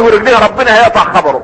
ورجليها ربنا هيقطع خبره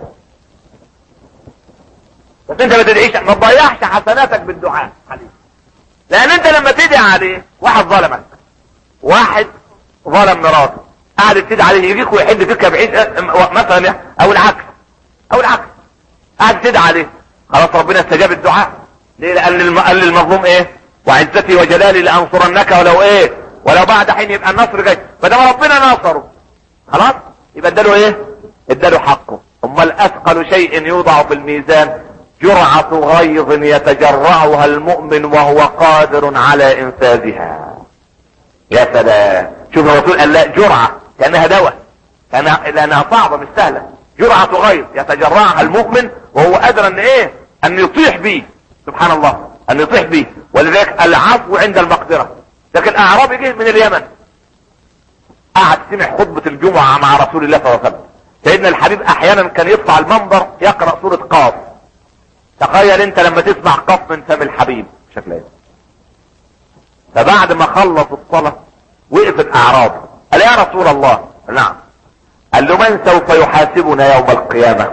بس انت ما تدعيش ما تضيعش حسناتك بالدعاء عليه لان انت لما تدعي عليه واحد ظلمك واحد ظلم مراته قاعد تدعي عليه يجيك ويحد فيك بعيد اه، مثلا او العكس او العكس قاعد تدعي عليه خلاص ربنا استجاب الدعاء ليه قال للم- قال للمظلوم ايه وعزتي وجلالي لانصرنك ولو ايه ولو بعد حين يبقى النصر جاي فده ربنا نصره خلاص يبقى اداله ايه اداله حقه امال اثقل شيء يوضع في الميزان جرعة غيظ يتجرعها المؤمن وهو قادر على انفاذها يا سلام شوف الرسول قال لا جرعة كانها دواء كانها لانها صعبة مش سهلة جرعة غيظ يتجرعها المؤمن وهو قادر ان ايه ان يطيح به سبحان الله ان يطيح به ولذلك العفو عند المقدرة لكن اعرابي جه من اليمن قعد سمع خطبة الجمعة مع رسول الله صلى الله عليه وسلم سيدنا الحبيب احيانا كان يطلع المنبر يقرأ سورة قاف تخيل انت لما تسمع قاف من فم الحبيب شكلها ايه فبعد ما خلص الصلاة وقف الاعراب قال يا رسول الله نعم قال له من سوف يحاسبنا يوم القيامة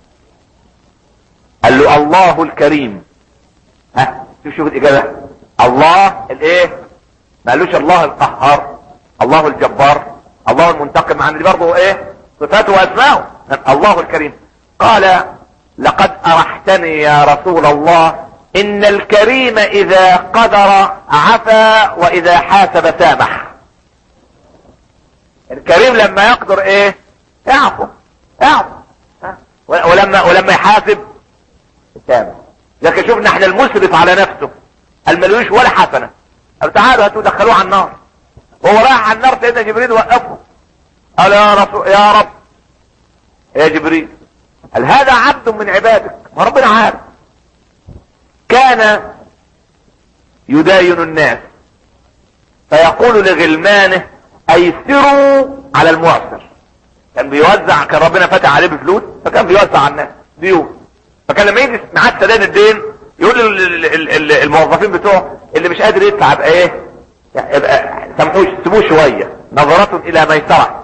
قال له الله الكريم ها شوف شوف الاجابة الله الايه ما قالوش الله القهار الله الجبار الله المنتقم مع ان دي برضه ايه صفاته واسماؤه الله الكريم قال لقد ارحتني يا رسول الله ان الكريم اذا قدر عفا واذا حاسب سامح الكريم لما يقدر ايه يعفو يعفو ها؟ ولما ولما يحاسب سامح لكن شوفنا احنا المسرف على نفسه الملوش ولا حسنه قال تعالوا هاتوا دخلوه على النار هو راح على النار سيدنا جبريل وقفه قال يا رسول يا رب يا جبريل قال هذا عبد من عبادك ما ربنا عارف كان يداين الناس فيقول لغلمانه ايسروا على المعسر كان بيوزع كان ربنا فاتح عليه بفلوس فكان بيوزع على الناس ديون فكان لما يجي ميعاد سداد الدين يقول لل- ال- ال- الموظفين بتوعه اللي مش قادر يدفع يبقى ايه يبقى سامحوش سيبوه شويه نظرة الى ميسرة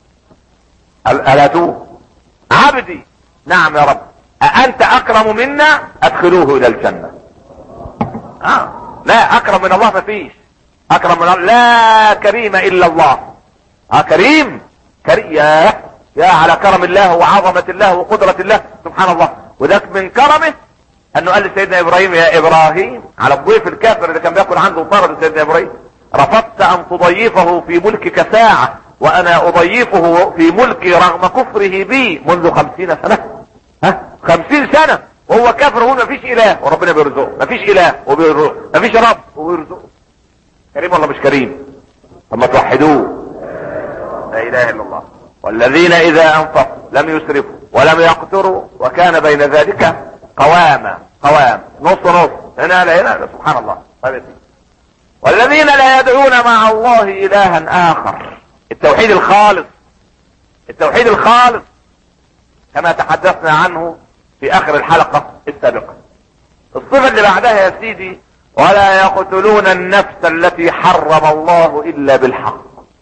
الاتوه عبدي نعم يا رب أأنت أكرم منا أدخلوه إلى الجنة آه. لا أكرم من الله مفيش أكرم من الله لا كريم إلا الله آه كريم كريم يا يا على كرم الله وعظمة الله وقدرة الله سبحان الله وذاك من كرمه أنه قال لسيدنا إبراهيم يا إبراهيم على الضيف الكافر اللي كان بياكل عنده طرد سيدنا إبراهيم رفضت أن تضيفه في ملكك ساعة وأنا أضيفه في ملكي رغم كفره بي منذ خمسين سنة ها خمسين سنة وهو كافر وهو مفيش اله وربنا بيرزقه مفيش اله وبيرزقه مفيش رب وبيرزقه كريم ولا مش كريم اما توحدوه لا اله الا الله والذين اذا انفقوا لم يسرفوا ولم يقتروا وكان بين ذلك قواما قوام نص نص هنا لا هنا لا سبحان الله طيب. والذين لا يدعون مع الله الها اخر التوحيد الخالص التوحيد الخالص كما تحدثنا عنه في اخر الحلقة السابقة الصفة اللي بعدها يا سيدي ولا يقتلون النفس التي حرم الله الا بالحق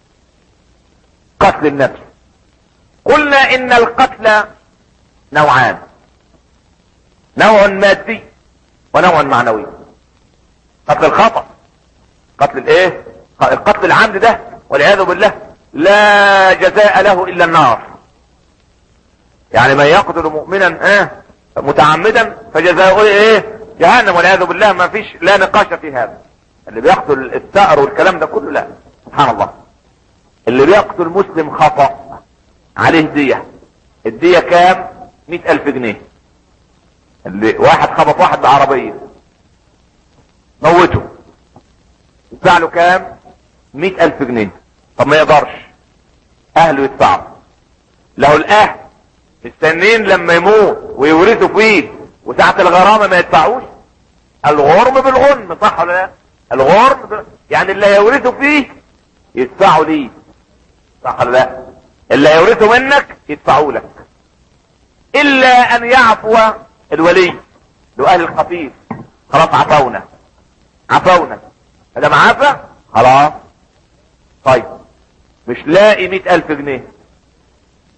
قتل النفس قلنا ان القتل نوعان نوع مادي ونوع معنوي قتل الخطأ قتل الايه القتل العمد ده والعياذ بالله لا جزاء له الا النار يعني من يقتل مؤمنا اه متعمدا فجزاؤه ايه جهنم والعياذ بالله ما فيش لا نقاش في هذا اللي بيقتل الثأر والكلام ده كله لا سبحان الله اللي بيقتل مسلم خطأ عليه دية الدية كام مئة الف جنيه اللي واحد خبط واحد بعربية موته يدفع له كام مئة الف جنيه طب ما يقدرش اهله يدفعوا له الاهل مستنين لما يموت ويورثوا فيه وساعة الغرامة ما يدفعوش الغرم بالغنم صح ولا لا الغرم بال... يعني اللي هيورثوا فيه يدفعوا ليه صح ولا لا اللي هيورثوا منك يدفعوا لك الا ان يعفو الولي له اهل الخفيف خلاص عفونا عفونا هذا ما عفى خلاص طيب مش لاقي مئة الف جنيه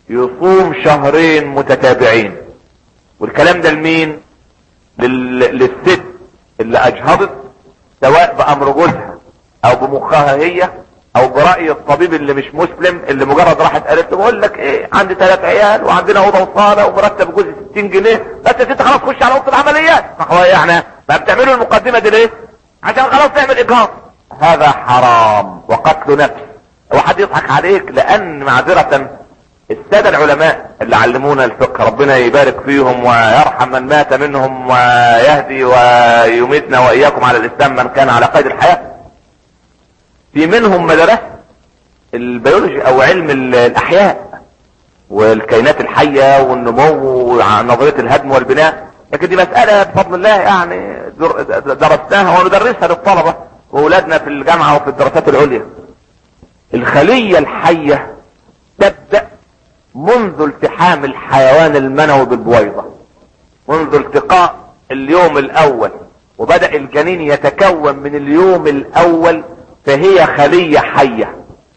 يصوم شهرين متتابعين والكلام ده لمين لل... للست اللي اجهضت سواء بامر جوزها او بمخها هي او برأي الطبيب اللي مش مسلم اللي مجرد راحت قالت له بقول لك ايه عندي ثلاث عيال وعندنا اوضه وصاله ومرتب جوزي 60 جنيه بس يا ست خلاص خش على اوضه العمليات هو يعني ما بتعملوا المقدمه دي ليه عشان خلاص تعمل اجهاض هذا حرام وقتل نفس وحد يضحك عليك لان معذره السادة العلماء اللي علمونا الفقه ربنا يبارك فيهم ويرحم من مات منهم ويهدي ويميتنا واياكم على الاسلام من كان على قيد الحياة في منهم مدرسة البيولوجي او علم الاحياء والكائنات الحية والنمو ونظرية الهدم والبناء لكن دي مسألة بفضل الله يعني درسناها وندرسها للطلبة واولادنا في الجامعة وفي الدراسات العليا الخلية الحية تبدأ منذ التحام الحيوان المنوي بالبويضة منذ التقاء اليوم الاول وبدأ الجنين يتكون من اليوم الاول فهي خلية حية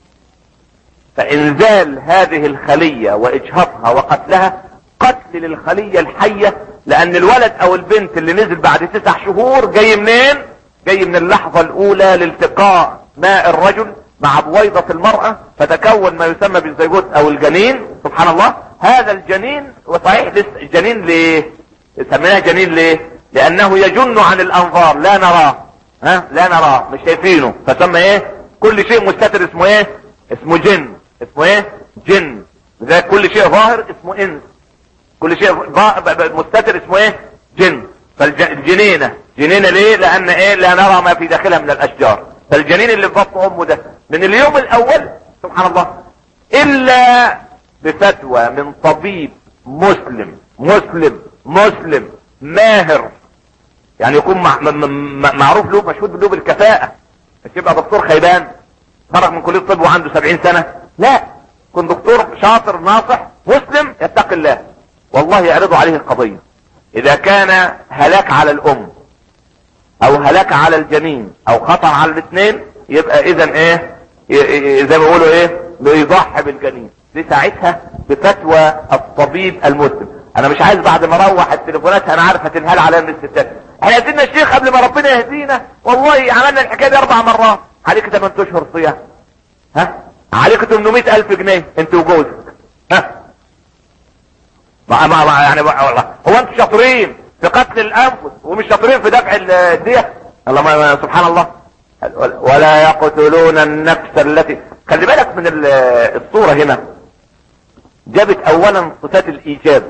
فانزال هذه الخلية واجهاضها وقتلها قتل للخلية الحية لان الولد او البنت اللي نزل بعد تسع شهور جاي منين جاي من اللحظة الاولى لالتقاء ماء الرجل مع بويضة المرأة فتكون ما يسمى بالزيجوت او الجنين سبحان الله هذا الجنين وصحيح الجنين ليه سميناه جنين ليه لانه يجن عن الانظار لا نراه ها لا نراه مش شايفينه فسمى ايه كل شيء مستتر اسمه ايه اسمه جن اسمه ايه جن زي كل شيء ظاهر اسمه انس كل شيء مستتر اسمه ايه جن فالجنينة جنينة ليه لان ايه لا نرى ما في داخلها من الاشجار فالجنين اللي في بطن امه ده من اليوم الاول سبحان الله الا بفتوى من طبيب مسلم مسلم مسلم ماهر يعني يكون مع م- معروف له مشهود له بالكفاءة مش يبقى دكتور خيبان خرج من كلية الطب وعنده سبعين سنة لا يكون دكتور شاطر ناصح مسلم يتقي الله والله يعرضوا عليه القضية اذا كان هلاك على الام او هلاك على الجنين او خطر على الاثنين يبقى اذا ايه زي ما بيقولوا ايه بيضحي بالجنين دي ساعتها بفتوى الطبيب المسلم انا مش عايز بعد ما اروح التليفونات انا عارف هتنهال عليا من الستات احنا يا الشيخ قبل ما ربنا يهدينا والله عملنا الحكايه دي اربع مرات عليك 8 اشهر صيام ها عليك 800 الف جنيه انت وجوزك ها ما ما ما يعني والله هو انتوا شاطرين في قتل الانفس ومش شاطرين في دفع الدية الله ما سبحان الله ولا يقتلون النفس التي خلي بالك من الصورة هنا جابت اولا صفات الايجاب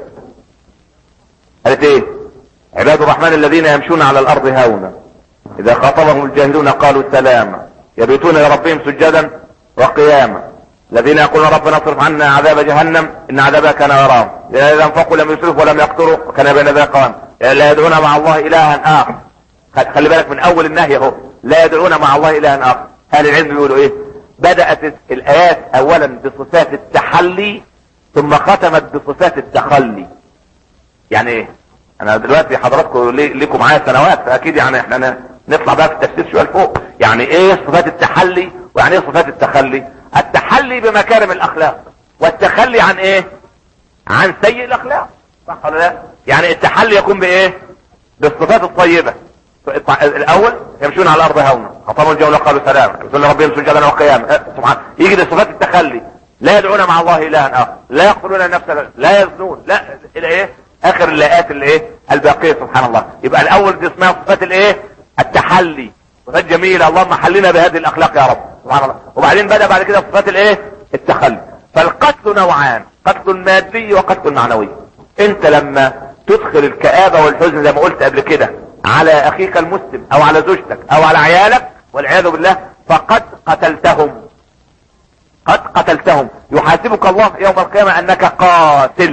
قالت ايه عباد الرحمن الذين يمشون على الارض هونا اذا خاطبهم الجاهلون قالوا سلاما يبيتون لربهم سجدا وقياما الذين يقولون ربنا اصرف عنا عذاب جهنم ان عذابها كان غرام اذا انفقوا لم يسرفوا ولم يقتروا وكان بين ذلك قام لا يدعون مع الله الها اخر خلي بالك من اول النهي اهو لا يدعون مع الله الها اخر اهل العلم بيقولوا ايه بدأت الايات اولا بصفات التحلي ثم ختمت بصفات التخلي يعني ايه انا دلوقتي حضراتكم ليكم معايا سنوات فاكيد يعني احنا نطلع بقى في التفسير شويه لفوق يعني ايه صفات التحلي ويعني ايه صفات التخلي التحلي بمكارم الاخلاق والتخلي عن ايه عن سيء الاخلاق صح ولا لا يعني التحلي يكون بايه بالصفات الطيبة الاول يمشون على الارض هونا خطبوا الجولة قالوا سلام يقول ربهم سجدا وقياما سبحان يجي لصفات التخلي لا يدعون مع الله الها اخر لا يقتلون النفس لا يزنون لا الى ايه اخر الايات اللي ايه الباقيه سبحان الله يبقى الاول دي اسمها صفات الايه التحلي صفات جميله اللهم حلنا بهذه الاخلاق يا رب سبحان الله وبعدين بدا بعد كده صفات الايه التخلي فالقتل نوعان قتل مادي وقتل معنوي انت لما تدخل الكآبة والحزن زي ما قلت قبل كده على اخيك المسلم او على زوجتك او على عيالك والعياذ بالله فقد قتلتهم قد قتلتهم يحاسبك الله يوم القيامة انك قاتل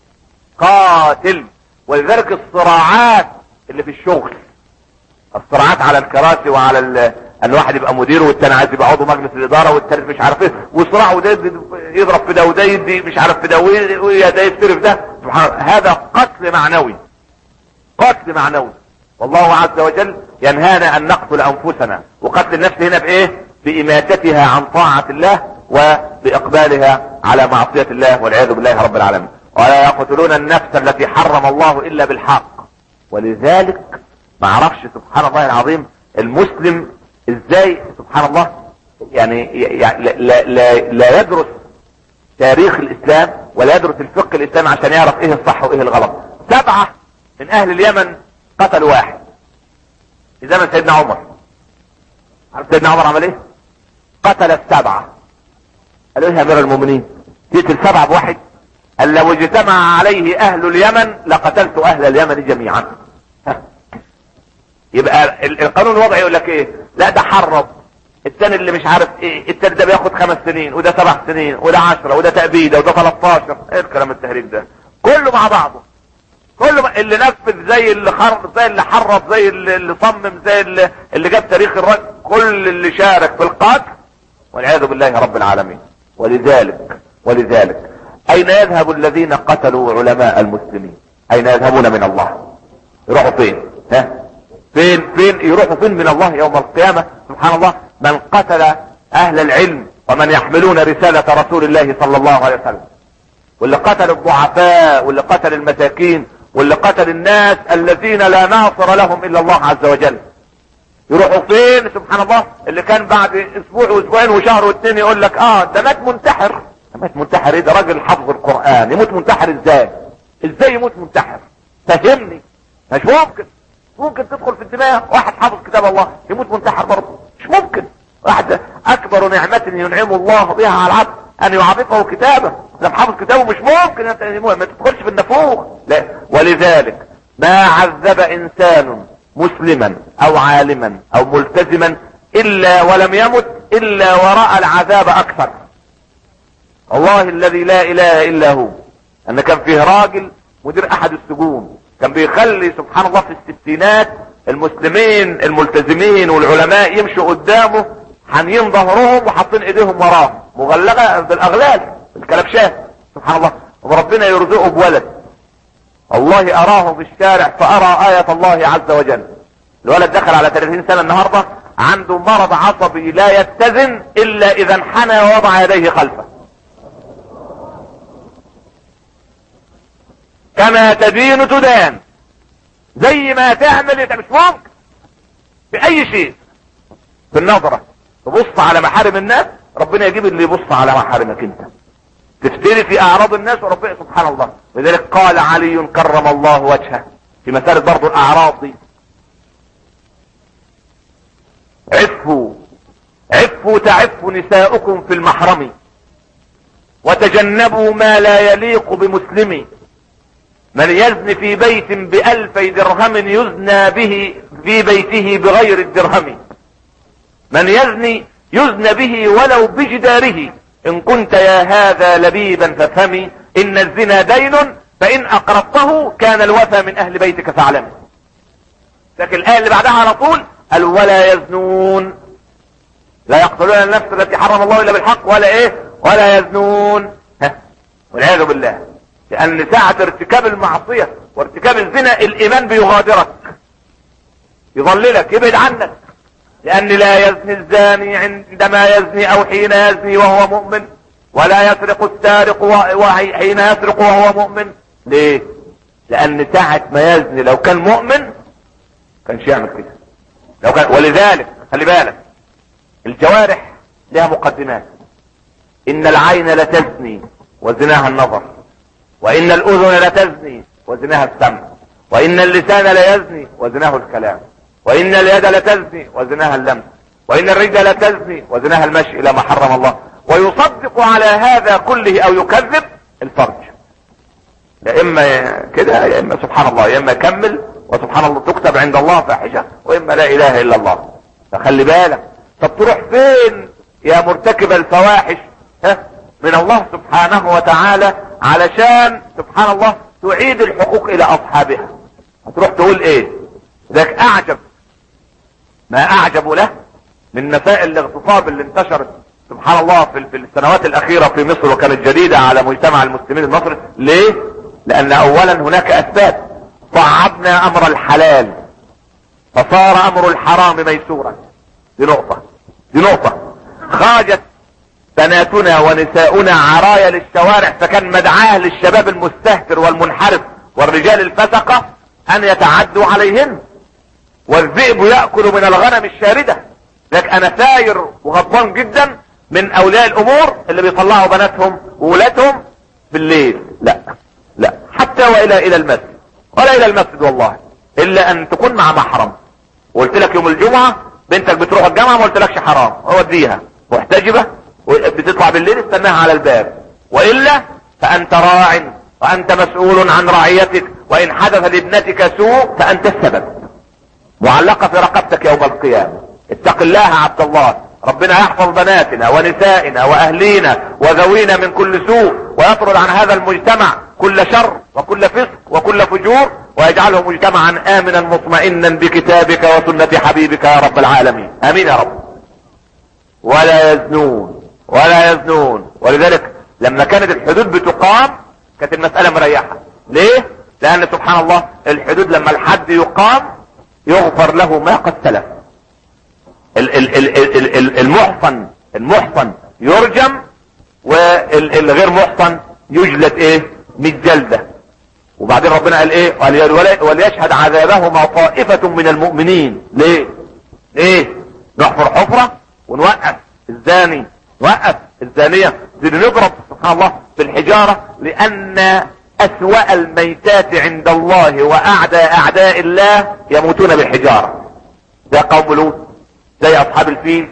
قاتل ولذلك الصراعات اللي في الشغل الصراعات على الكراسي وعلى ال... ان واحد يبقى مدير والتاني عايز يبقى عضو مجلس الاداره والتالت مش عارف ايه وصراع وده يضرب في ده وده يدي مش عارف في ده وده يفتري في ده سبحان الله هذا قتل معنوي قتل معنوي والله عز وجل ينهانا ان نقتل انفسنا وقتل النفس هنا بايه باماتتها عن طاعة الله وباقبالها على معصية الله والعياذ بالله رب العالمين ولا يقتلون النفس التي حرم الله الا بالحق ولذلك ما عرفش سبحان الله العظيم المسلم ازاي سبحان الله يعني, يعني لا, لا, لا يدرس تاريخ الاسلام ولا يدرس الفقه الاسلامي عشان يعرف ايه الصح وايه الغلط سبعة من اهل اليمن قتلوا واحد في زمن سيدنا عمر عارف سيدنا عمر عمل ايه قتل السبعة قالوا ايه يا امير المؤمنين تقتل سبعة بواحد قال لو اجتمع عليه اهل اليمن لقتلت اهل اليمن جميعا يبقى القانون الوضعي يقول لك ايه لا ده حرب الثاني اللي مش عارف ايه الثاني ده بياخد خمس سنين وده سبع سنين وده عشرة وده تأبيدة وده 13 ايه الكلام التهريج ده كله مع بعضه كله اللي نفذ زي اللي حرب زي اللي حرب زي اللي صمم زي اللي, اللي جاب تاريخ الرجل كل اللي شارك في القتل والعياذ بالله رب العالمين ولذلك ولذلك اين يذهب الذين قتلوا علماء المسلمين اين يذهبون من الله يروحوا فين ها فين فين يروحوا فين من الله يوم القيامة سبحان الله من قتل اهل العلم ومن يحملون رسالة رسول الله صلى الله عليه وسلم واللي قتل الضعفاء واللي قتل المساكين واللي قتل الناس الذين لا ناصر لهم الا الله عز وجل يروحوا فين سبحان الله اللي كان بعد اسبوع واسبوعين وشهر واثنين يقول لك اه ده مات منتحر مات منتحر ايه ده راجل حفظ القرآن يموت منتحر ازاي ازاي يموت منتحر فهمني مش ممكن ممكن تدخل في الدماغ واحد حافظ كتاب الله يموت منتحر برضه مش ممكن واحد اكبر نعمة ينعم الله بها على العبد ان يعرفه كتابه لما حافظ كتابه مش ممكن انت ما تدخلش في النفوخ لا ولذلك ما عذب انسان مسلما او عالما او ملتزما الا ولم يمت الا وراء العذاب اكثر الله الذي لا اله الا هو ان كان فيه راجل مدير احد السجون كان بيخلي سبحان الله في الستينات المسلمين الملتزمين والعلماء يمشوا قدامه حانيين ظهرهم وحاطين ايديهم وراهم مغلقة بالاغلال الكلبشات سبحان الله وربنا يرزقه بولد والله اراه في الشارع فارى آية الله عز وجل الولد دخل على 30 سنة النهاردة عنده مرض عصبي لا يتزن الا اذا انحنى ووضع يديه خلفه كما تدين تدان زي ما تعمل انت مش ممكن في اي شيء في النظرة تبص على محارم الناس ربنا يجيب اللي يبص على محارمك انت تفتري في اعراض الناس وربنا سبحان الله لذلك قال علي كرم الله وجهه في مسألة برضو الاعراض دي عفوا عفوا تعفوا نساؤكم في المحرم وتجنبوا ما لا يليق بمسلم من يزن في بيت بألفي درهم يزنى به في بيته بغير الدرهم من يزني يزن به ولو بجداره ان كنت يا هذا لبيبا فافهمي ان الزنا دين فان اقرضته كان الوفى من اهل بيتك فاعلم لكن الايه اللي بعدها على طول قال ولا يزنون لا يقتلون النفس التي حرم الله الا بالحق ولا ايه ولا يزنون ها والعياذ بالله لان ساعة ارتكاب المعصية وارتكاب الزنا الايمان بيغادرك يضللك يبعد عنك لان لا يزني الزاني عندما يزني او حين يزني وهو مؤمن ولا يسرق السارق وحين يسرق وهو مؤمن ليه لان ساعة ما يزني لو كان مؤمن كانش يعمل كده لو كان ولذلك خلي بالك الجوارح لها مقدمات ان العين لتزني وزناها النظر وان الاذن لتزني وزناها السمع وان اللسان ليزني وزناه الكلام وان اليد لتزني وزناها اللمس وان الرجل لتزني وزناها المشي الى ما حرم الله ويصدق على هذا كله او يكذب الفرج يا اما كده يا اما سبحان الله يا اما يكمل وسبحان الله تكتب عند الله فاحشة واما لا اله الا الله فخلي بالك طب تروح فين يا مرتكب الفواحش ها من الله سبحانه وتعالى علشان سبحان الله تعيد الحقوق الى اصحابها هتروح تقول ايه ذاك اعجب ما اعجب له من مسائل الاغتصاب اللي انتشرت سبحان الله في في السنوات الاخيرة في مصر وكانت جديدة على مجتمع المسلمين المصري ليه لان اولا هناك اسباب صعبنا امر الحلال فصار امر الحرام ميسورا دي نقطة دي نقطة خرجت بناتنا ونساؤنا عرايا للشوارع فكان مدعاه للشباب المستهتر والمنحرف والرجال الفسقة ان يتعدوا عليهن والذئب يأكل من الغنم الشاردة لكن انا ثاير وغضبان جدا من اولياء الامور اللي بيطلعوا بناتهم وولادهم بالليل لا لا حتى والى الى المسجد ولا الى المسجد والله الا ان تكون مع محرم وقلت لك يوم الجمعة بنتك بتروح الجامعة ما قلتلكش حرام اوديها محتجبة بتطلع بالليل استناها على الباب والا فانت راع وانت مسؤول عن رعيتك وان حدث لابنتك سوء فانت السبب معلقة في رقبتك يوم القيامة اتق الله يا عبد الله ربنا يحفظ بناتنا ونسائنا واهلينا وذوينا من كل سوء ويطرد عن هذا المجتمع كل شر وكل فسق وكل فجور ويجعله مجتمعا امنا مطمئنا بكتابك وسنة حبيبك يا رب العالمين امين يا رب ولا يزنون ولا يزنون ولذلك لما كانت الحدود بتقام كانت المسألة مريحة ليه لان سبحان الله الحدود لما الحد يقام يغفر له ما قد سلف المحصن المحصن يرجم والغير محصن يجلد ايه مش جلدة وبعدين ربنا قال ايه قال وليشهد عذابهما طائفة من المؤمنين ليه ليه نحفر حفرة ونوقف الزاني نوقف الزانية نضرب سبحان الله بالحجارة لان اسوأ الميتات عند الله واعدى اعداء الله يموتون بالحجارة ده قوم لوط زي اصحاب الفيل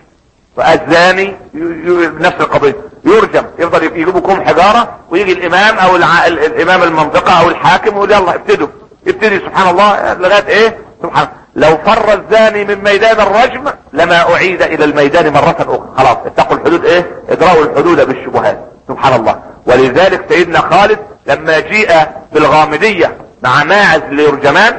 فالزاني نفس القضية يرجم يفضل يجيبوا كوم حجارة ويجي الامام او الع... الامام المنطقة او الحاكم ويقول يلا ابتدوا ابتدي سبحان الله لغاية ايه سبحان لو فر الزاني من ميدان الرجم لما اعيد الى الميدان مرة اخرى خلاص اتقوا الحدود ايه ادرأوا الحدود بالشبهات سبحان الله ولذلك سيدنا خالد لما جيء بالغامدية مع ماعز ليرجمان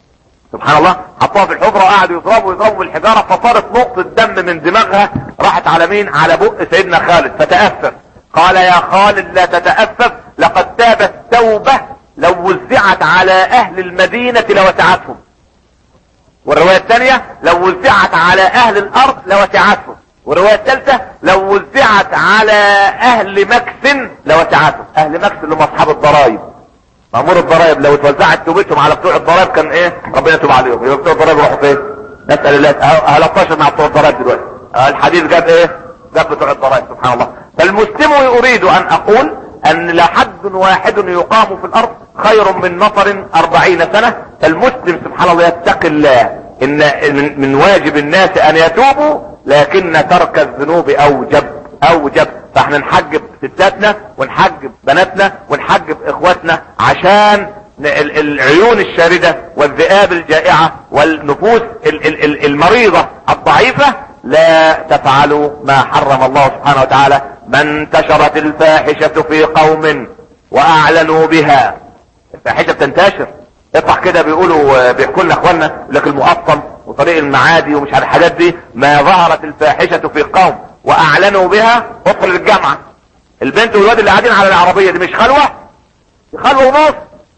سبحان الله حطوها في الحفرة وقعدوا يضربوا يضربوا بالحجارة فصارت نقطة دم من دماغها راحت على مين على بق سيدنا خالد فتأثر قال يا خالد لا تتأسف لقد تابت توبة لو وزعت على اهل المدينة لوسعتهم والرواية الثانية لو وزعت على اهل الارض لوسعتهم والرواية الثالثة لو وزعت على اهل مكس لوسعتهم اهل مكس اللي هم اصحاب الضرائب مامور الضرائب لو اتوزعت توبتهم على بتوع الضرائب كان ايه ربنا يتوب عليهم يبقى بتوع الضرائب يروحوا فين نسال الله هلطش مع بتوع الضرائب دلوقتي الحديث جاب ايه جاب بتوع الضرائب سبحان الله فالمسلم اريد ان اقول ان لحد واحد يقام في الارض خير من نفر اربعين سنة فالمسلم سبحان الله يتقي الله ان من واجب الناس ان يتوبوا لكن ترك الذنوب اوجب اوجب فاحنا نحجب ستاتنا ونحجب بناتنا ونحجب اخواتنا عشان العيون الشاردة والذئاب الجائعة والنفوس المريضة الضعيفة لا تفعلوا ما حرم الله سبحانه وتعالى ما انتشرت الفاحشة في قوم واعلنوا بها الفاحشة بتنتشر اطلع كده بيقولوا بيحكوا لنا اخواننا لك المقطم وطريق المعادي ومش عارف الحاجات دي ما ظهرت الفاحشة في قوم واعلنوا بها ادخل الجامعة البنت والواد اللي قاعدين على العربية دي مش خلوة خلوة ونص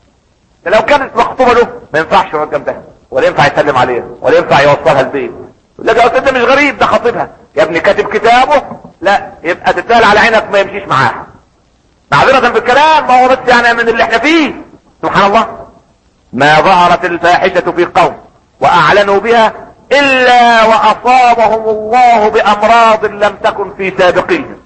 لو كانت مخطوبة له ما ينفعش يقعد جنبها ولا ينفع يسلم عليها ولا ينفع يوصلها البيت لا ده استاذ مش غريب ده خطيبها يا ابني كاتب كتابه لا يبقى تتسال على عينك ما يمشيش معاها معذرة في الكلام ما هو بس يعني من اللي احنا فيه سبحان الله ما ظهرت الفاحشة في قوم واعلنوا بها الا واصابهم الله بامراض لم تكن في سابقهم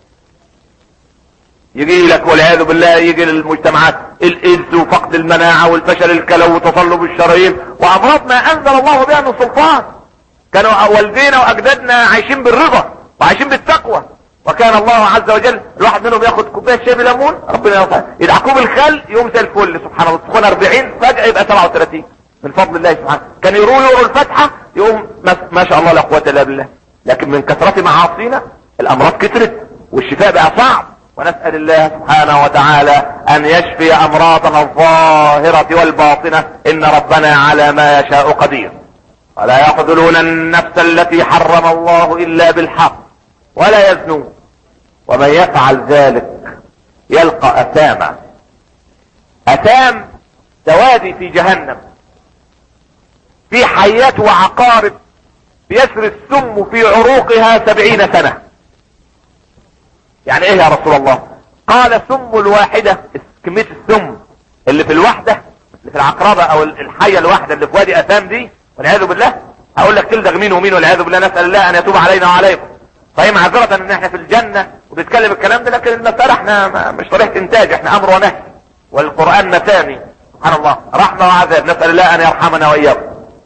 يجي لك والعياذ بالله يجي للمجتمعات الايدز وفقد المناعة والفشل الكلوي وتصلب الشرايين وامراض ما انزل الله بها من سلطان كانوا والدينا واجدادنا عايشين بالرضا وعايشين بالتقوى وكان الله عز وجل الواحد منهم ياخد كوبايه شاي بليمون ربنا يرضى يدعكوه بالخل يوم زي الفل سبحان الله تكون 40 فجاه يبقى 37 من فضل الله سبحانه كان يروح يقروا الفاتحه يقوم ما شاء الله لا قوه الا بالله لكن من كثره معاصينا الامراض كثرت والشفاء بقى صعب ونسأل الله سبحانه وتعالى ان يشفي امراضنا الظاهرة والباطنة ان ربنا على ما يشاء قدير ولا يقتلون النفس التي حرم الله الا بالحق ولا يزنون ومن يفعل ذلك يلقى اثاما اثام سوادي في جهنم في حيات وعقارب يسري السم في عروقها سبعين سنة يعني ايه يا رسول الله قال سم الواحدة كمية السم اللي في الوحدة اللي في العقربة او الحية الواحدة اللي في وادي اثام دي والعياذ بالله هقول لك تلدغ مين ومين والعياذ بالله نسأل الله ان يتوب علينا وعليكم فهي معذرة ان احنا في الجنة وبنتكلم الكلام ده لكن المسألة احنا مش طريقة انتاج احنا امر ونهي والقرآن مثاني سبحان الله رحمة وعذاب نسأل الله ان يرحمنا واياكم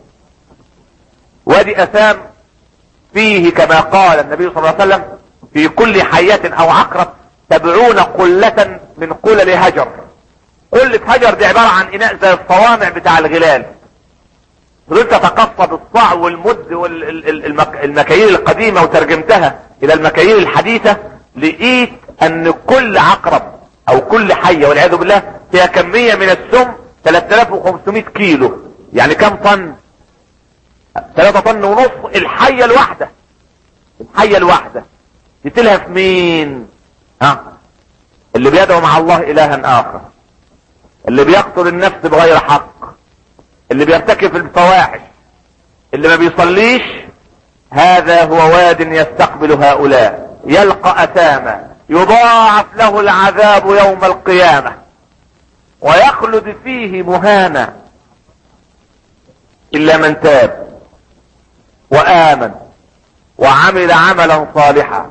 وادي اثام فيه كما قال النبي صلى الله عليه وسلم في كل حية او عقرب سبعون قلة من قلل هجر قلة هجر دي عبارة عن اناء زي الصوامع بتاع الغلال فضلت تتقصد الصاع والمد والمكاييل القديمة وترجمتها الى المكاييل الحديثة لقيت ان كل عقرب او كل حية والعياذ بالله فيها كمية من السم 3500 كيلو يعني كم طن 3 طن ونص الحية الواحدة الحية الواحدة تتلها في مين ها اللي بيدعو مع الله الها اخر اللي بيقتل النفس بغير حق اللي بيرتكب الفواحش اللي ما بيصليش هذا هو واد يستقبل هؤلاء يلقى اثاما يضاعف له العذاب يوم القيامة ويخلد فيه مهانا الا من تاب وامن وعمل عملا صالحا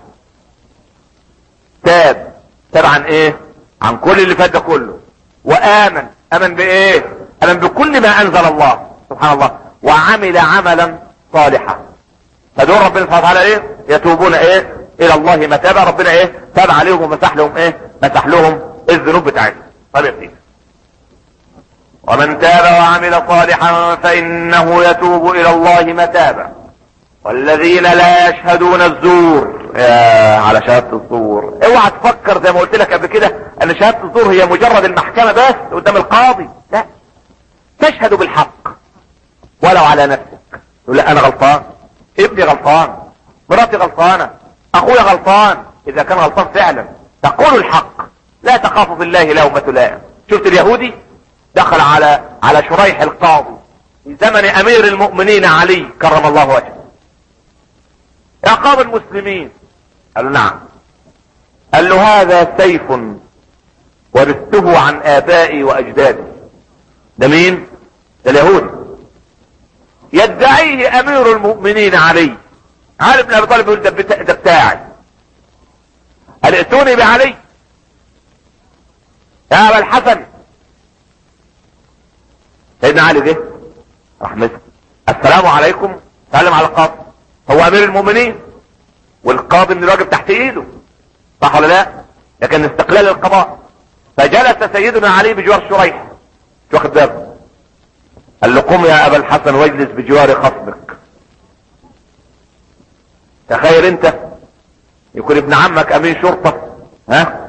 تاب تاب عن ايه عن كل اللي فات ده كله وامن امن بايه امن بكل ما انزل الله سبحان الله وعمل عملا صالحا فدول ربنا سبحانه وتعالى ايه يتوبون ايه الى الله متابع ربنا ايه تاب عليهم ومسح لهم ايه مسح لهم الذنوب بتاعتهم طب يا ومن تاب وعمل صالحا فانه يتوب الى الله متابا والذين لا يشهدون الزور يا على شهادة الزور اوعى تفكر زي ما قلت لك قبل كده ان شهادة الزور هي مجرد المحكمة بس قدام القاضي لا تشهد بالحق ولو على نفسك تقول لا انا غلطان ابني غلطان مراتي غلطانة اخويا غلطان اذا كان غلطان فعلا تقول الحق لا تخاف في الله لومة لائم شفت اليهودي دخل على على شريح القاضي في زمن امير المؤمنين علي كرم الله وجهه عقاب المسلمين قال له نعم قال له هذا سيف ورثته عن ابائي واجدادي ده مين ده اليهود يدعيه امير المؤمنين علي علي بن ابي طالب يقول ده ده بتاعي قال ائتوني بعلي يا ابا الحسن سيدنا علي جه راح مسك السلام عليكم سلم على القاضي هو امير المؤمنين والقاضي من الواجب تحت ايده صح ولا لا لكن استقلال القضاء فجلس سيدنا علي بجوار شريح مش واخد باله قال له قم يا ابا الحسن واجلس بجوار خصمك تخيل انت يكون ابن عمك امين شرطة ها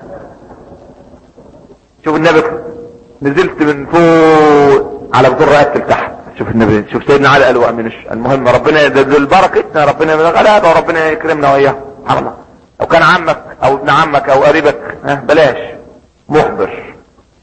شوف النبي نزلت من فوق على بدور رقبتي لتحت شوف النبي شوف سيدنا علي قال وامين المهم ربنا يدل بركتنا ربنا من الغلابه وربنا يكرمنا وياه سبحان الله لو كان عمك او ابن عمك او قريبك ها بلاش مخبر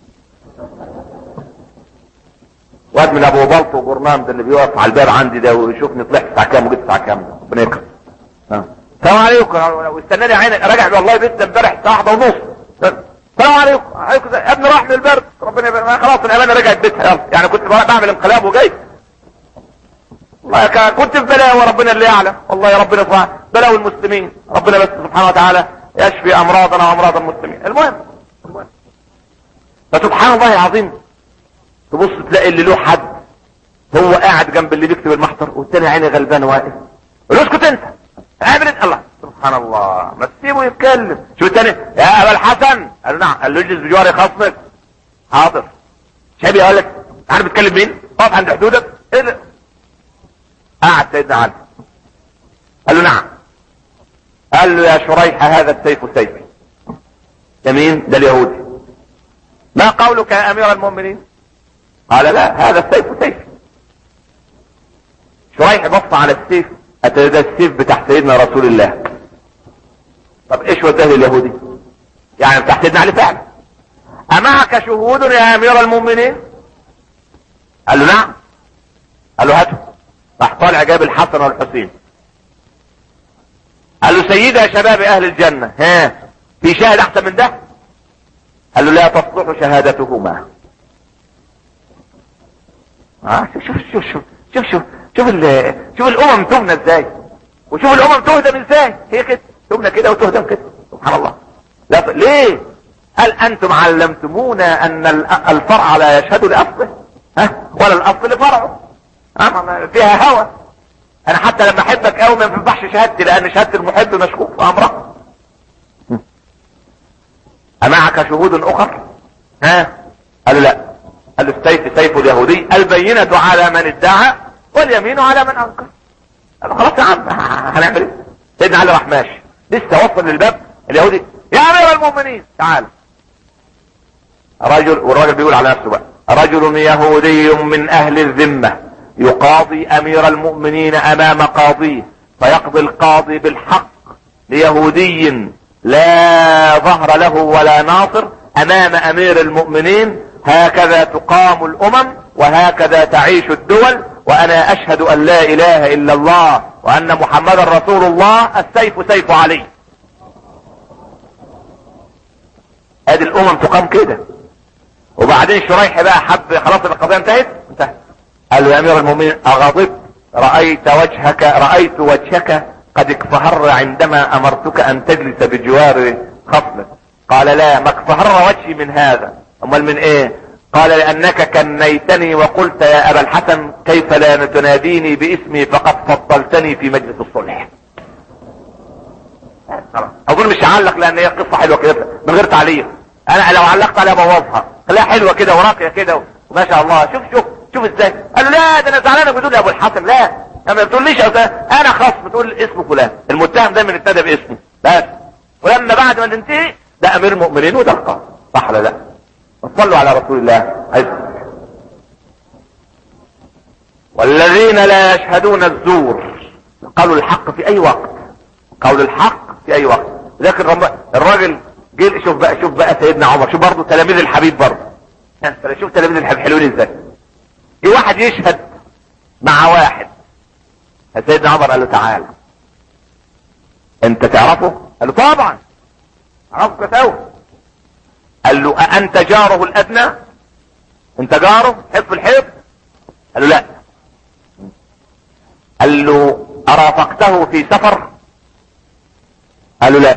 واد من ابو بلط وجرنان ده اللي بيقف على الباب عندي ده ويشوفني طلعت الساعه كام وجيت الساعه كام ده ربنا يكرم السلام عليكم واستناني عيني راجع والله بيت امبارح الساعه 1 ونص السلام عليكم عليكم يا ابني راح من البرد ربنا يبارك خلاص الامانه رجعت بيتها يلا يعني كنت بعمل انقلاب وجاي والله كنت في بلاء وربنا اللي يعلم والله يا ربنا سبحانه بلاء المسلمين ربنا بس سبحانه وتعالى يشفي امراضنا وامراض المسلمين المهم المهم فسبحان الله العظيم تبص تلاقي اللي له حد هو قاعد جنب اللي بيكتب المحضر والتاني عيني غلبان واقف اسكت انت اعمل الله سبحان الله ما تسيبه يتكلم شو التاني يا ابا الحسن قال له نعم قال له اجلس بجواري خصمك حاضر شابي قال لك عارف بتكلم مين اقف عند حدودك ايه ده قعد سيدنا علي قال له نعم قال له يا شريح هذا السيف سيفي ده مين ده اليهودي ما قولك يا امير المؤمنين قال لا هذا السيف سيفي شريح بص على السيف اتى ده السيف بتاع سيدنا رسول الله طب ايش وداه لليهودي يعني بتاع سيدنا علي فعلا امعك شهود يا امير المؤمنين قال له نعم قال له هاته راح طالع جاب الحسن والحسين قال له سيدي يا شباب اهل الجنة ها في شاهد احسن من ده قال له لا تصلح شهادتهما اه شوف شوف شوف شوف شوف شوف شوف, ال- شوف الامم تهنى ازاي وشوف الامم تهدم ازاي هي كده تهنى كده وتهدم كده سبحان الله لا ف- ليه هل انتم علمتمونا ان ال- الفرع لا يشهد لاصله ها ولا الاصل لفرعه ها ما- ما- فيها هوى انا حتى لما احبك قوي ما ينفعش شهادتي لان شهاده المحب مشكوك في امره امعك شهود اخر ها قالوا لا قال له السيف سيف اليهودي البينة على من ادعى واليمين على من انكر قال له خلاص يا عم هنعمل ايه سيدنا علي راح ماشي لسه وصل للباب اليهودي يا امير المؤمنين تعال رجل والراجل بيقول على نفسه بقى رجل يهودي من اهل الذمة يقاضي امير المؤمنين امام قاضيه فيقضي القاضي بالحق ليهودي لا ظهر له ولا ناصر امام امير المؤمنين هكذا تقام الامم وهكذا تعيش الدول وانا اشهد ان لا اله الا الله وان محمدا رسول الله السيف سيف علي ادي الامم تقام كده وبعدين شريح بقى حب خلاص القضيه انتهت انتهت قال له يا امير المؤمنين اغضبت رايت وجهك رايت وجهك قد اكفهر عندما امرتك ان تجلس بجوار خصمك قال لا ما اكفهر وجهي من هذا امال من ايه قال لانك كنيتني وقلت يا ابا الحسن كيف لا تناديني باسمي فقد فضلتني في مجلس الصلح خلاص. اظن مش هعلق لان هي قصه حلوه كده من غير تعليق انا لو علقت عليها بوظها خليها حلوه كده وراقيه كده وما شاء الله شوف شوف شوف ازاي قال له لا ده انا زعلانك بتقول يا ابو الحسن لا ما بتقوليش يا أستاذ. انا خصم تقول اسم فلان المتهم دايما ابتدى باسمه بس ولما بعد ما تنتهي ده امير المؤمنين وده القاضي صح ولا لا صلوا على رسول الله عز والذين لا يشهدون الزور قالوا الحق في اي وقت قول الحق في اي وقت لكن رم- الراجل جه شوف بقى شوف بقى سيدنا عمر شوف برضه تلاميذ الحبيب برضه ها، شوف تلاميذ الحبيب حلوين ازاي في واحد يشهد مع واحد سيدنا عمر قال له تعالى انت تعرفه قال له طبعا عرفك كويس قال له أأنت جاره الأدنى انت جاره حب الحب قال له لا قال له أرافقته في سفر قال له لا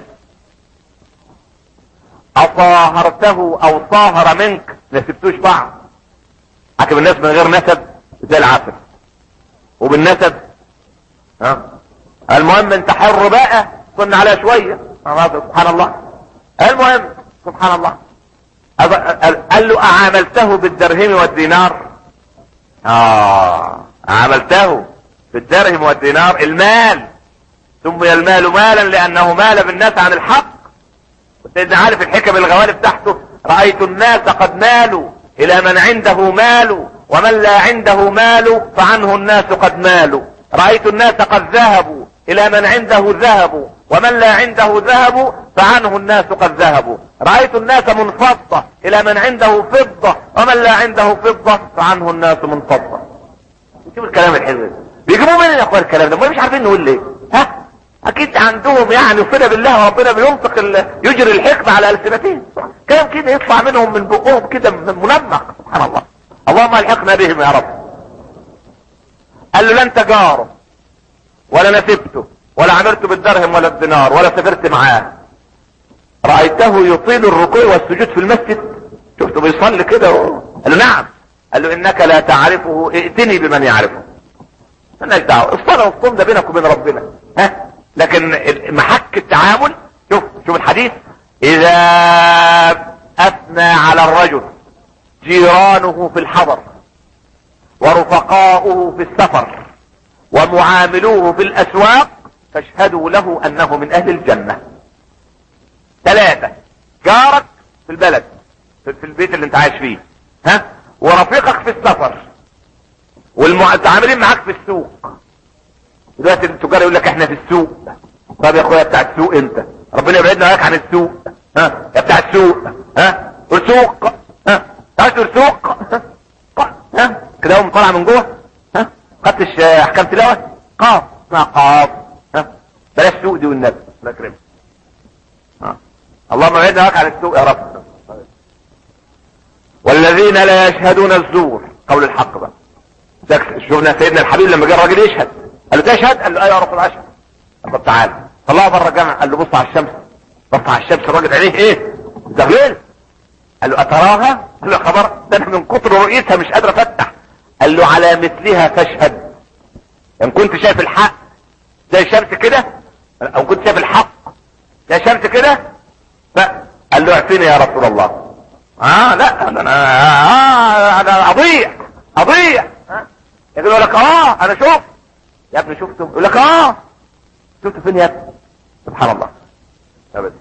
أصاهرته أو صاهر منك ما سبتوش بعض حكم الناس من غير نسب زي العسل وبالنسب ها المهم انت حر بقى كنا عليها شوية سبحان الله المهم سبحان الله أب- قال له أعاملته بالدرهم والدينار آه عاملته بالدرهم والدينار المال سمي المال مالا لأنه مال بالناس عن الحق سيدنا عارف الحكم الغوالب تحته رأيت الناس قد مالوا إلى من عنده مال ومن لا عنده مال فعنه الناس قد مالوا رأيت الناس قد ذهبوا إلى من عنده ذهب ومن لا عنده ذهب فعنه الناس قد ذهبوا رأيت الناس منفضة إلى من عنده فضة ومن لا عنده فضة فعنه الناس منفضة شوف الكلام الحلو ده بيجيبوه منين يا اخوان الكلام ده ما مش عارفين نقول ليه ها اكيد عندهم يعني وفنا بالله وربنا بينطق ال... يجري الحكمة على السنتين كلام كده يطلع منهم من بقهم كده منمق سبحان الله اللهم الحقنا بهم يا رب قال له لا انت جاره ولا نسبته ولا عملته بالدرهم ولا الدينار ولا سافرت معاه رأيته يطيل الركوع والسجود في المسجد شفته بيصلي كده و... قال له نعم قال له انك لا تعرفه ائتني بمن يعرفه مالناش دعوه الصلاه والصوم ده بينك وبين ربنا ها لكن ال- محك التعامل شوف شوف الحديث اذا اثنى على الرجل جيرانه في الحضر ورفقاؤه في السفر ومعاملوه في الاسواق فاشهدوا له انه من اهل الجنه ثلاثة جارك في البلد في في البيت اللي انت عايش فيه ها ورفيقك في السفر والمتعاملين معاك في السوق دلوقتي التجار يقول لك احنا في السوق طب يا اخويا بتاع السوق انت ربنا يبعدنا وياك عن السوق ها يا بتاع السوق ها قول سوق ها تعرف تقول سوق ها؟ ها كده قوم طالع من جوه ها خدتش آه، احكام تلاوه قاف اسمها قاف ها بلاش سوق دي والنبي الله يكرمك ها. اللهم بعدنا عن السوء يا رب والذين لا يشهدون الزور قول الحق بقى شفنا سيدنا الحبيب لما جاء الراجل يشهد قال له تشهد قال له ايوه يا رب اشهد طب تعالى طلعه بره الجامع قال له بص على الشمس بص على الشمس الراجل عينيه ايه زغلول قال له اتراها قال له خبر ده انا من كتر رؤيتها مش قادر افتح قال له على مثلها فاشهد ان كنت شايف الحق زي الشمس كده او كنت شايف الحق زي الشمس كده قال له اعفيني يا رسول الله اه لا انا آه انا اضيع اضيع يقول لك اه انا شفت يا ابني شفته يقول لك اه شفته فين يا ابني سبحان الله ابدا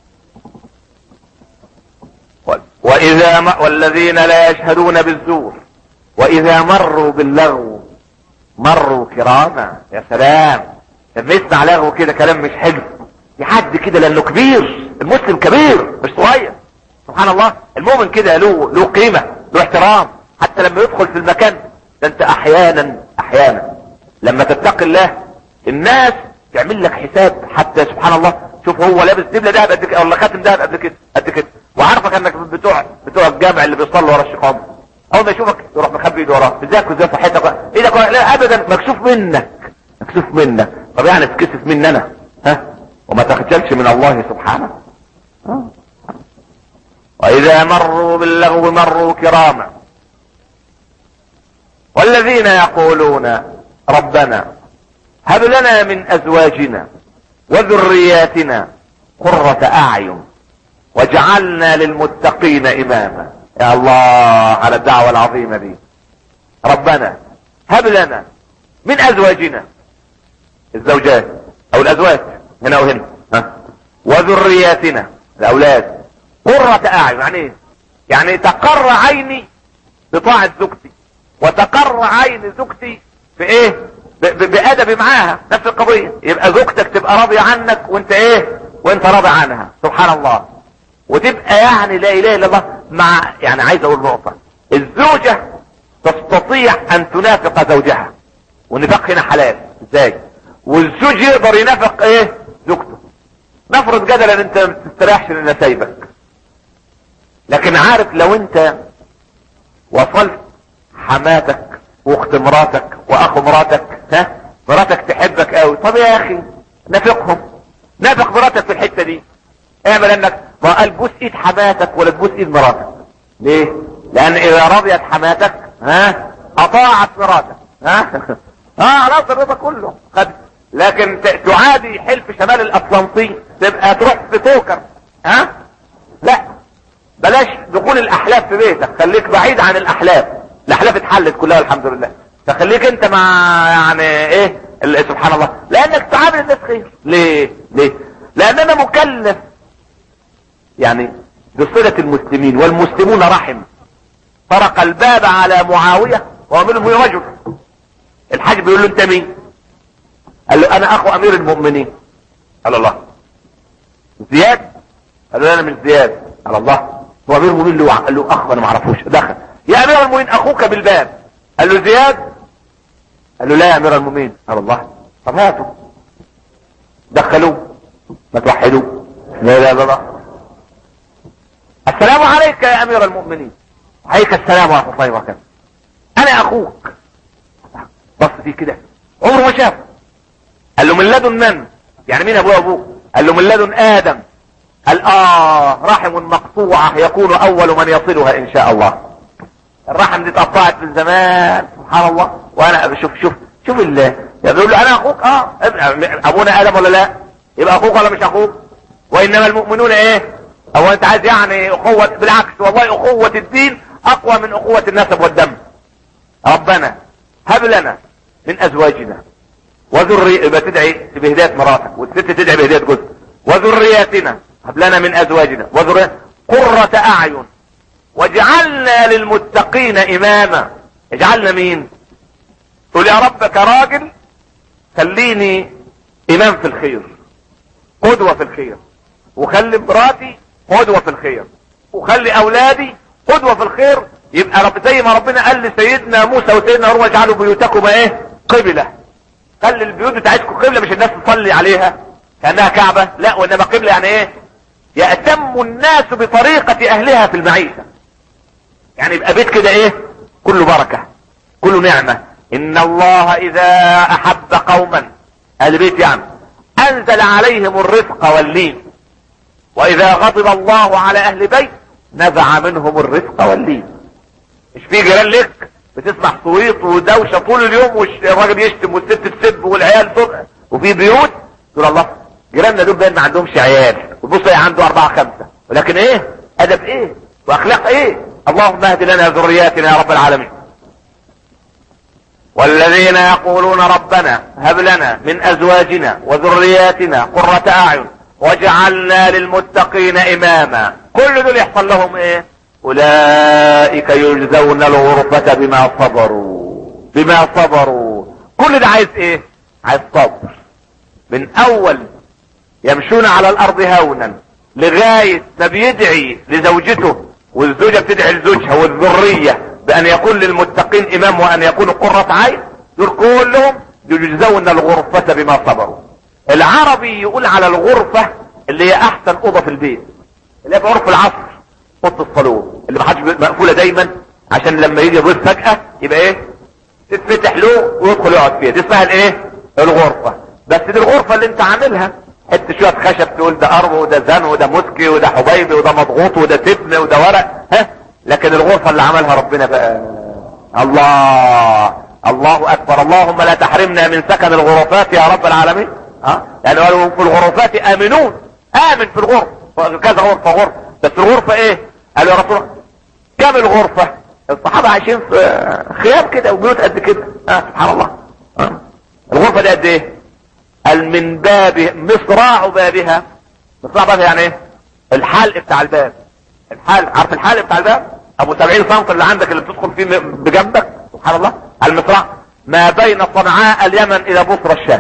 واذا م... والذين لا يشهدون بالزور واذا مروا باللغو مروا كراما يا سلام لما يسمع لغو كده كلام مش حلو يحد كده لانه كبير المسلم كبير مش صغير سبحان الله المؤمن كده له له قيمه له احترام حتى لما يدخل في المكان ده انت احيانا احيانا لما تتقي الله الناس تعمل لك حساب حتى سبحان الله شوف هو لابس دبله دهب قد كده ولا خاتم دهب قد كده قد كده وعارفك انك بتوع بتوع الجامع اللي بيصلوا ورا الشيخان اول ما يشوفك يروح مخبي ايده وراه ازيك وازاي صحتك ايدك لا ابدا مكسوف منك مكسوف منك طب يعني تكسف مني انا ها وما تخجلش من الله سبحانه ها؟ واذا مروا باللغو مروا كراما والذين يقولون ربنا هب لنا من ازواجنا وذرياتنا قرة اعين واجعلنا للمتقين اماما يا الله على الدعوة العظيمة دي ربنا هب لنا من ازواجنا الزوجات او الازواج هنا وهنا ها وذرياتنا الاولاد قرة اعين يعني ايه يعني تقر عيني بطاعة زوجتي وتقر عين زوجتي في ايه بادب معاها نفس القضية يبقى زوجتك تبقى راضية عنك وانت ايه وانت راضي عنها سبحان الله وتبقى يعني لا اله الا الله مع يعني عايز اقول نقطة الزوجة تستطيع ان تنافق زوجها والنفاق هنا حلال ازاي والزوج يقدر ينافق ايه زوجته نفرض جدلا انت ما تستريحش لان سايبك لكن عارف لو انت وصلت حماتك واخت مراتك واخو مراتك ها مراتك تحبك قوي طب يا اخي نافقهم نافق مراتك في الحته دي اعمل انك ما قال بوس ايد حماتك ولا تبوس ايد مراتك ليه لان اذا رضيت حماتك ها اطاعت مراتك ها اه خلاص الرضا كله خد لكن تعادي حلف شمال الاطلنطي تبقى تروح في توكر ها لا بلاش دخول الاحلاف في بيتك خليك بعيد عن الاحلاف الاحلاف اتحلت كلها الحمد لله فخليك انت مع يعني ايه سبحان الله لانك تعامل الناس خير ليه ليه لان انا مكلف يعني بصلة المسلمين والمسلمون رحم طرق الباب على معاوية ومنهم رجل الحاج بيقول له انت مين قال له انا اخو امير المؤمنين قال الله زياد قال له انا مش زياد قال الله هو امير المؤمنين له قال له اخ انا ما اعرفوش دخل يا امير المؤمنين اخوك بالباب قال له زياد قال له لا يا امير المؤمنين قال الله طب هاتوا دخلوه ما توحدوه لا لا لا لا السلام عليك يا امير المؤمنين عليك السلام ورحمه الله وبركاته انا اخوك بص فيه كده عمره ما شافه قال له من لدن من يعني مين ابوه ابوه قال له من لدن ادم قال اه رحم مقطوعة يكون اول من يصلها ان شاء الله الرحم دي اتقطعت من زمان سبحان الله وانا شوف شوف شوف الله يقول له انا اخوك اه ابونا ادم ولا لا يبقى اخوك ولا مش اخوك وانما المؤمنون ايه هو انت عايز يعني اخوة بالعكس والله اخوة الدين اقوى من اخوة النسب والدم ربنا هب لنا من ازواجنا وذري يبقى تدعي بهداية مراتك والست تدعي بهداية جزء وذرياتنا هب لنا من ازواجنا وذريات قرة اعين واجعلنا للمتقين اماما اجعلنا مين تقول يا رب كراجل خليني امام في الخير قدوة في الخير وخلي مراتي قدوة في الخير وخلي اولادي قدوة في الخير يبقى رب زي ما ربنا قال لسيدنا موسى وسيدنا هارون اجعلوا بيوتكم ايه قبلة خلي البيوت بتاعتكم قبلة مش الناس تصلي عليها كانها كعبة لا وانما قبلة يعني ايه يأتم الناس بطريقة اهلها في المعيشة يعني يبقى بيت كده ايه كله بركة كله نعمة ان الله اذا احب قوما اهل بيت يعني انزل عليهم الرفق واللين واذا غضب الله على اهل بيت نزع منهم الرفق واللين مش في جيران لك بتسمع صويت ودوشه طول اليوم والراجل يشتم والست تسب والعيال تبقى وفي بيوت تقول الله جيراننا دول باين ما عندهمش عيال وتبص عنده اربعه خمسه ولكن ايه ادب ايه واخلاق ايه اللهم اهد لنا ذرياتنا يا رب العالمين والذين يقولون ربنا هب لنا من ازواجنا وذرياتنا قرة اعين واجعلنا للمتقين اماما كل دول يحصل لهم ايه اولئك يجزون الغرفة بما صبروا بما صبروا كل ده عايز ايه عايز صبر من اول يمشون على الارض هونا لغاية ما بيدعي لزوجته والزوجة بتدعي لزوجها والذرية بان يكون للمتقين امام وان يكون قرة عين دول كلهم يجزون الغرفة بما صبروا العربي يقول على الغرفة اللي هي احسن اوضة في البيت اللي هي في عرف العصر اوضه الصالون اللي محدش مقفولة دايما عشان لما يجي ضيف فجأة يبقى ايه تتفتح له ويدخل يقعد فيها دي اسمها الايه الغرفة بس دي الغرفة اللي انت عاملها حته شويه خشب تقول ده ارض وده زن وده مسكي وده حبيبي وده مضغوط وده تبن وده ورق ها لكن الغرفه اللي عملها ربنا بقى الله الله اكبر اللهم لا تحرمنا من سكن الغرفات يا رب العالمين ها يعني قالوا في الغرفات امنون امن في الغرفه كذا غرفه غرفه بس الغرفه ايه قالوا يا رسول الله كم الغرفه الصحابه عايشين في خيام كده وبيوت قد كده ها سبحان الله ها الغرفه دي قد ايه قال من باب مصراع بابها مصراع بابها يعني ايه الحلق بتاع الباب الحلق عارف الحلق بتاع الباب ابو 70 سم اللي عندك اللي بتدخل فيه بجنبك سبحان الله المصراع ما بين صنعاء اليمن الى بصرى الشام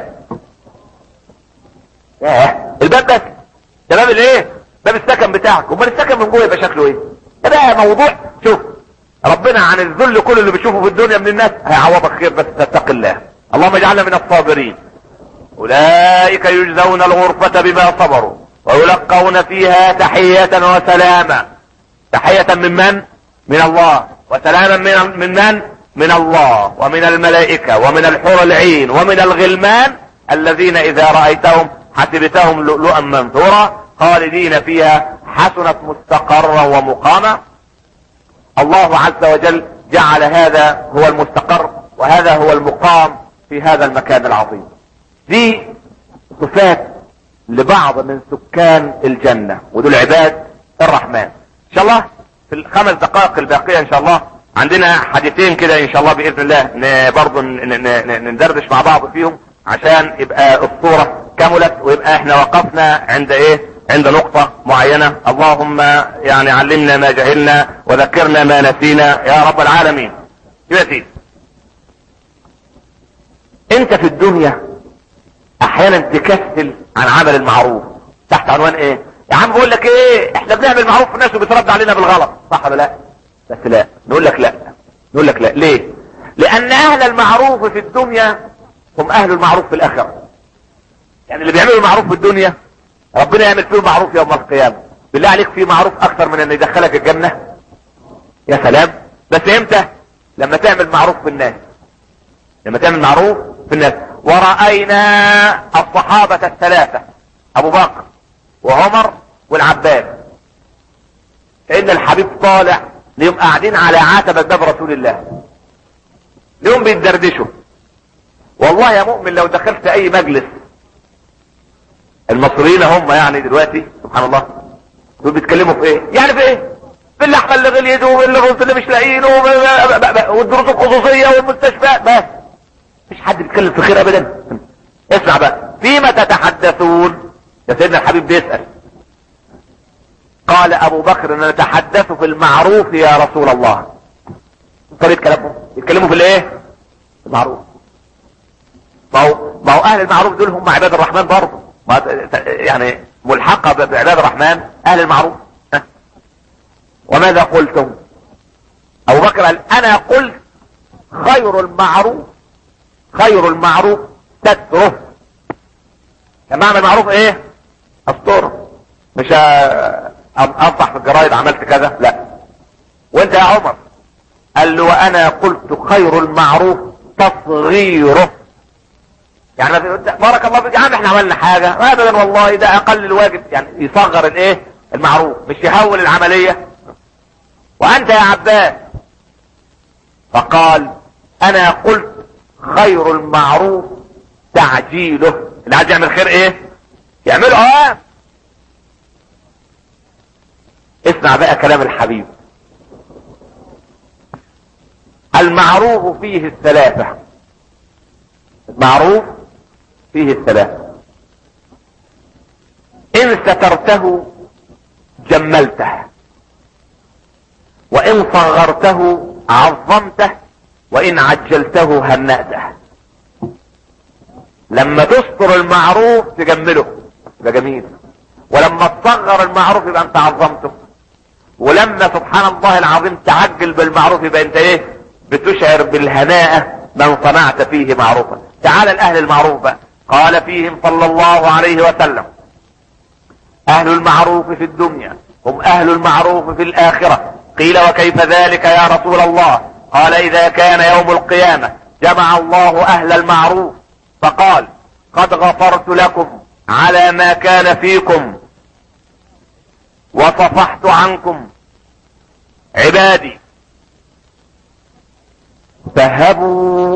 ياه الباب بس ده باب الايه باب السكن بتاعك امال السكن من جوه يبقى شكله ايه ده بقى موضوع شوف ربنا عن الذل كل اللي بيشوفه في الدنيا من الناس هيعوضك خير بس تتق الله اللهم اجعلنا من الصابرين اولئك يجزون الغرفة بما صبروا ويلقون فيها تحية وسلاما تحية من من من الله وسلاما من من من من الله ومن الملائكة ومن الحور العين ومن الغلمان الذين اذا رأيتهم حسبتهم لؤلؤا منثورا خالدين فيها حسنت مستقرا ومقاما الله عز وجل جعل هذا هو المستقر وهذا هو المقام في هذا المكان العظيم دي صفات لبعض من سكان الجنة ودول عباد الرحمن ان شاء الله في الخمس دقائق الباقية ان شاء الله عندنا حديثين كده ان شاء الله باذن الله برضه ندردش مع بعض فيهم عشان يبقى الصورة كملت ويبقى احنا وقفنا عند ايه عند نقطة معينة اللهم يعني علمنا ما جهلنا وذكرنا ما نسينا يا رب العالمين يا سيدي انت في الدنيا احيانا تكسل عن عمل المعروف تحت عنوان ايه يا عم بقول لك ايه احنا بنعمل معروف في الناس وبيترد علينا بالغلط صح ولا لا بس لا نقول لك لا نقول لك لا ليه لان اهل المعروف في الدنيا هم اهل المعروف في الاخره يعني اللي بيعملوا المعروف في الدنيا ربنا يعمل فيه معروف يوم القيامه بالله عليك في معروف اكتر من ان يدخلك الجنه يا سلام بس امتى لما تعمل معروف في الناس لما تعمل معروف في الناس ورأينا الصحابة الثلاثة ابو بكر وعمر والعباس ان الحبيب طالع ليهم قاعدين على عتبة باب رسول الله ليهم بيتدردشوا والله يا مؤمن لو دخلت اي مجلس المصريين هم يعني دلوقتي سبحان الله دول بيتكلموا في ايه يعني في ايه في اللحمه اللي غليت والرز اللي مش لاقيينه والدروس الخصوصيه والمستشفيات بس مفيش حد بيتكلم في خير ابدا اسمع بقى فيما تتحدثون يا سيدنا الحبيب بيسأل قال ابو بكر ان نتحدث في المعروف يا رسول الله طريقة كلامهم يتكلموا في الايه المعروف ما هو ما هو اهل المعروف دول هم عباد الرحمن برضه يعني ملحقة بعباد الرحمن اهل المعروف وماذا قلتم ابو بكر قال انا قلت خير المعروف خير المعروف ستره لما اعمل معروف ايه استره مش انصح في الجرايد عملت كذا لا وانت يا عمر قال له وانا قلت خير المعروف تصغيره يعني بارك الله فيك يا عم احنا عملنا حاجة ابدا والله ده اقل الواجب يعني يصغر الايه المعروف مش يهول العملية وانت يا عباس فقال انا قلت خير المعروف تعجيله اللي عايز يعمل خير ايه يعمله اه اسمع بقى كلام الحبيب المعروف فيه الثلاثة المعروف فيه الثلاثة ان سترته جملته وان صغرته عظمته وان عجلته هنأته لما تستر المعروف تجمله ده جميل ولما تصغر المعروف يبقى انت عظمته ولما سبحان الله العظيم تعجل بالمعروف يبقى انت ايه بتشعر بالهناءة من صنعت فيه معروفا تعال الاهل المعروف بقى قال فيهم صلى الله عليه وسلم اهل المعروف في الدنيا هم اهل المعروف في الاخرة قيل وكيف ذلك يا رسول الله قال اذا كان يوم القيامة جمع الله اهل المعروف فقال قد غفرت لكم على ما كان فيكم وصفحت عنكم عبادي فهبوا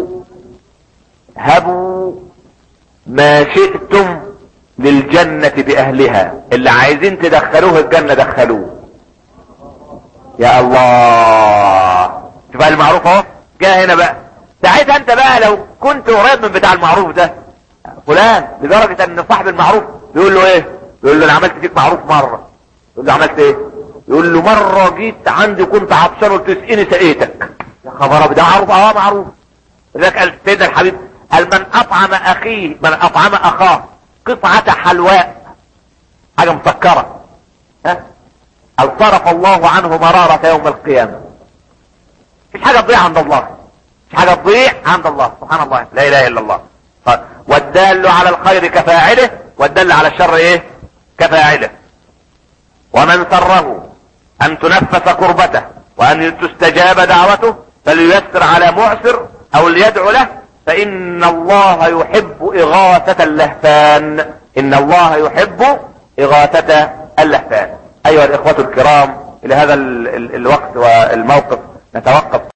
هبوا ما شئتم للجنة بأهلها اللي عايزين تدخلوه الجنة دخلوه يا الله شوف المعروف اهو جاء هنا بقى ساعتها انت بقى لو كنت قريب من بتاع المعروف ده فلان لدرجة ان صاحب المعروف يقول له ايه يقول له انا عملت فيك معروف مرة يقول له عملت ايه يقول له مرة جيت عندي كنت عطشان وتسقيني سقيتك يا خبر ده معروف اه معروف لذلك قال سيدنا الحبيب قال من اطعم اخيه من اطعم اخاه قطعة حلواء حاجة مسكرة ها قال صرف الله عنه مرارة يوم القيامة مش حاجة تضيع عند الله مش حاجة تضيع عند الله سبحان الله لا اله الا الله طيب. والدال على الخير كفاعله والدال على الشر ايه كفاعله ومن سره ان تنفس كربته وان تستجاب دعوته فليسر على معسر او ليدعو له فان الله يحب اغاثة اللهفان ان الله يحب اغاثة اللهفان ايها الاخوة الكرام الى هذا ال ال الوقت والموقف نتوقف